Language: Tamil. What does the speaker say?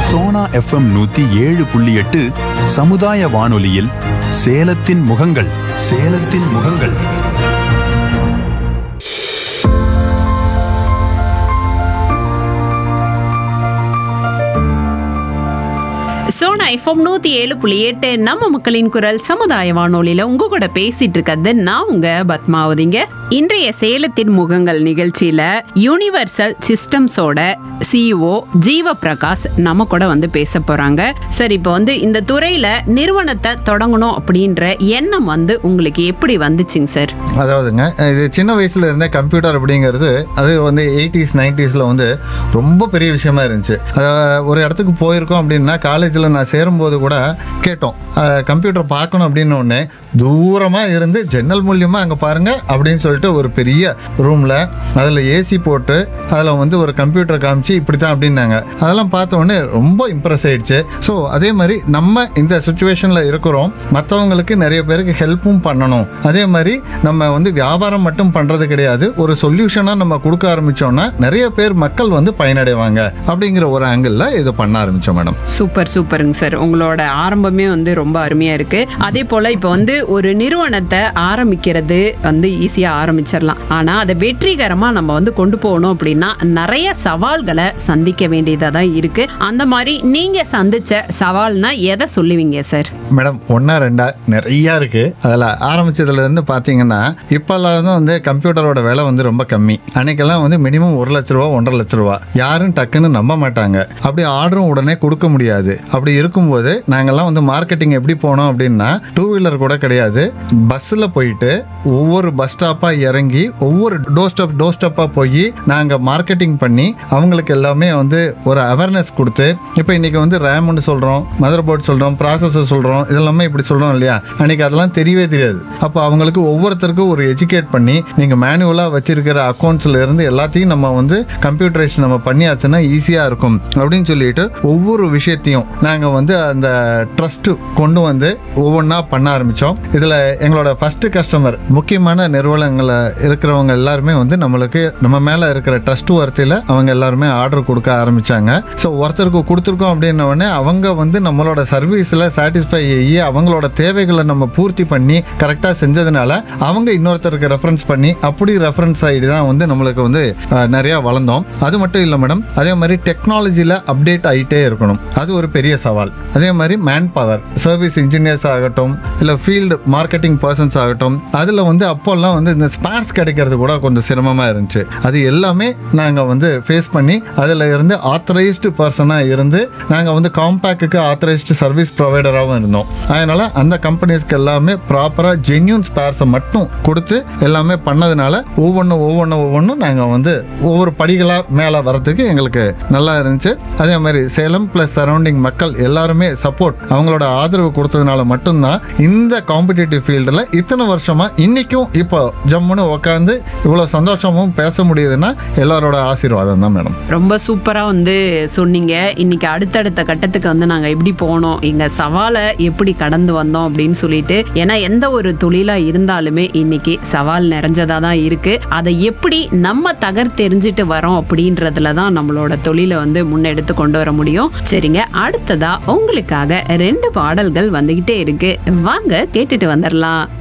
சோனா எஃப்எம் நூத்தி ஏழு புள்ளி எட்டு சமுதாய வானொலியில் சேலத்தின் முகங்கள் சேலத்தின் முகங்கள் சோனா எஃப்எம் நூத்தி ஏழு புள்ளி எட்டு நம்ம மக்களின் குரல் சமுதாய வானொலியில உங்க கூட பேசிட்டு இருக்கிறது நான் உங்க பத்மாவதிங்க இன்றைய சேலத்தின் முகங்கள் நிகழ்ச்சியில யூனிவர்சல் சிஸ்டம்ஸோட சிஇஓ ஜீவ பிரகாஷ் நம்ம கூட வந்து பேச போறாங்க சரி இப்போ வந்து இந்த துறையில நிறுவனத்தை தொடங்கணும் அப்படின்ற எண்ணம் வந்து உங்களுக்கு எப்படி வந்துச்சுங்க சார் அதாவதுங்க இது சின்ன வயசுல இருந்தே கம்ப்யூட்டர் அப்படிங்கிறது அது வந்து எயிட்டிஸ் நைன்டிஸில் வந்து ரொம்ப பெரிய விஷயமா இருந்துச்சு அதாவது ஒரு இடத்துக்கு போயிருக்கோம் அப்படின்னா காலேஜில் நான் சேரும்போது கூட கேட்டோம் கம்ப்யூட்டர் பார்க்கணும் அப்படின்னு ஒன்று தூரமாக இருந்து ஜன்னல் மூலியமாக அங்கே பாருங்க அப்படின்னு சொல்லிட்டு ஒரு பெரிய ரூமில் அதில் ஏசி போட்டு அதில் வந்து ஒரு கம்ப்யூட்டர் காமிச்சு இப்படி தான் அப்படின்னாங்க அதெல்லாம் பார்த்த உடனே ரொம்ப இம்ப்ரெஸ் ஆயிடுச்சு ஸோ அதே மாதிரி நம்ம இந்த சுச்சுவேஷனில் இருக்கிறோம் மற்றவங்களுக்கு நிறைய பேருக்கு ஹெல்ப்பும் பண்ணணும் அதே மாதிரி நம்ம வந்து வியாபாரம் மட்டும் பண்ணுறது கிடையாது ஒரு சொல்யூஷனாக நம்ம கொடுக்க ஆரம்பிச்சோம்னா நிறைய பேர் மக்கள் வந்து பயனடைவாங்க அப்படிங்கிற ஒரு ஆங்கிளில் இது பண்ண ஆரம்பித்தோம் மேடம் சூப்பர் சூப்பருங்க சார் உங்களோட ஆரம்பமே வந்து ரொம்ப அருமையா இருக்கு அதே போல இப்போ வந்து ஒரு நிறுவனத்தை ஆரம்பிக்கிறது வந்து ஈஸியா ஆரம்பிச்சிடலாம் ஆனா அதை வெற்றிகரமா நம்ம வந்து கொண்டு போகணும் அப்படின்னா நிறைய சவால்களை சந்திக்க வேண்டியதா தான் இருக்கு அந்த மாதிரி நீங்க சந்திச்ச சவால்னா எதை சொல்லுவீங்க சார் மேடம் ஒன்றா ரெண்டா நிறையா இருக்குது அதில் ஆரம்பிச்சதுலேருந்து பார்த்தீங்கன்னா இப்போல்லாம் வந்து வந்து கம்ப்யூட்டரோட விலை வந்து ரொம்ப கம்மி அன்னைக்கெல்லாம் வந்து மினிமம் ஒரு லட்ச ரூபா ஒன்றரை லட்ச ரூபா யாரும் டக்குன்னு நம்ப மாட்டாங்க அப்படி ஆர்டரும் உடனே கொடுக்க முடியாது அப்படி இருக்கும்போது நாங்கெல்லாம் வந்து மார்க்கெட்டிங் எப்படி போனோம் அப்படின்னா டூ வீலர் கூட கிடையாது பஸ்ஸில் போயிட்டு ஒவ்வொரு பஸ் ஸ்டாப்பாக இறங்கி ஒவ்வொரு டோ ஸ்டாப் டோ ஸ்டாப்பாக போய் நாங்கள் மார்க்கெட்டிங் பண்ணி அவங்களுக்கு எல்லாமே வந்து ஒரு அவேர்னஸ் கொடுத்து இப்போ இன்னைக்கு வந்து ரேம்னு சொல்கிறோம் மதர் போர்டு சொல்கிறோம் ப்ராசஸர் சொல்கிறோம் இதெல்லாமே இப்படி சொல்கிறோம் இல்லையா அன்னைக்கு அதெல்லாம் தெரியவே தெரியாது அப்போ அவங்களுக்கு ஒவ்வொருத்தருக்கும் ஒரு எஜுகேட் பண்ணி நீங்கள் மேனுவலாக வச்சிருக்கிற அக்கௌண்ட்ஸ்ல இருந்து எல்லாத்தையும் நம்ம வந்து கம்ப்யூட்டரைஸ் நம்ம பண்ணியாச்சுன்னா ஈஸியாக இருக்கும் அப்படின்னு சொல்லிட்டு ஒவ்வொரு விஷயத்தையும் நாங்கள் வந்து அந்த ட்ரஸ்ட் கொண்டு வந்து ஒவ்வொன்றா பண்ண ஆரம்பித்தோம் இதில் எங்களோட ஃபர்ஸ்ட் கஸ்டமர் முக்கியமான நிறுவனங்களில் இருக்கிறவங்க எல்லாருமே வந்து நம்மளுக்கு நம்ம மேலே இருக்கிற ட்ரஸ்ட் வார்த்தையில் அவங்க எல்லாருமே ஆர்டர் கொடுக்க ஆரம்பிச்சாங்க ஸோ ஒருத்தருக்கு கொடுத்துருக்கோம் அப்படின்ன உடனே அவங்க வந்து நம்மளோட சர்வீஸில் சாட்டிஸ்ஃபை ஆகி அவங்களோட தேவைகளை நம்ம பூர்த்தி பண்ணி கரெக்டாக செஞ்சதுனால அவங்க இன்னொருத்தருக்கு ரெஃபரன்ஸ் பண்ணி அப்படி ரெஃபரன்ஸ் ஆகிட்டு தான் வந்து நம்மளுக்கு வந்து அஹ், நிறையா வளர்ந்தோம் அது மட்டும் இல்லை மேடம் அதே மாதிரி டெக்னாலஜியில் அப்டேட் ஆகிட்டே இருக்கணும் அது ஒரு பெரிய சவால் அதே மாதிரி மேன் பவர் சர்வீஸ் இன்ஜினியர்ஸ் ஆகட்டும் இல்லை ஃபீல்டு மார்க்கெட்டிங் பர்சன்ஸ் ஆகட்டும் அதில் வந்து அப்போல்லாம் வந்து இந்த ஸ்பேர்ஸ் கிடைக்கிறது கூட கொஞ்சம் சிரமமாக இருந்துச்சு அது எல்லாமே நாங்கள் வந்து ஃபேஸ் பண்ணி அதில் இருந்து ஆத்தரைஸ்டு பர்சனாக இருந்து நாங்கள் வந்து காம்பேக்குக்கு ஆத்தரைஸ்டு சர்வீஸ் ப்ரொவைடராகவும் இருந்தோம் அதனால் அந்த கம்பெனிஸ்க்கு எல்லாமே ப்ராப்பராக ஜென்யூன் ஸ்பேர்ஸை மட்டும் கொடுத்து எல்லாமே பண்ணதுனால ஒவ்வொன்றும் ஒவ்வொன்றும் ஒவ்வொன்றும் நாங்கள் வந்து ஒவ்வொரு படிகளாக மேலே வரதுக்கு எங்களுக்கு நல்லா இருந்துச்சு அதே மாதிரி சேலம் ப்ளஸ் சரௌண்டிங் மக்கள் எல்லாருமே சப்போர்ட் அவங்களோட ஆதரவு கொடுத்ததுனால மட்டும்தான் இந்த காம்படிட்டிவ் ஃபீல்டில் இத்தனை வருஷமா இன்னைக்கும் இப்போ ஜம்முன்னு உட்காந்து இவ்வளோ சந்தோஷமும் பேச முடியுதுன்னா எல்லாரோட ஆசீர்வாதம் தான் மேடம் ரொம்ப சூப்பரா வந்து சொன்னீங்க இன்னைக்கு அடுத்தடுத்த கட்டத்துக்கு வந்து நாங்க எப்படி போனோம் எங்க சவாலை எப்படி கடந்து வந்தோம் அப்படின்னு சொல்லிட்டு ஏன்னா எந்த ஒரு தொழிலா இருந்தாலுமே இன்னைக்கு சவால் நிறைஞ்சதா தான் இருக்கு அதை எப்படி நம்ம தகர் தெரிஞ்சுட்டு வரோம் அப்படின்றதுல தான் நம்மளோட தொழிலை வந்து முன்னெடுத்து கொண்டு வர முடியும் சரிங்க அடுத்ததா உங்களுக்காக ரெண்டு பாடல்கள் வந்துகிட்டே இருக்கு வாங்க கேட்டுட்டு வந்துடலாம்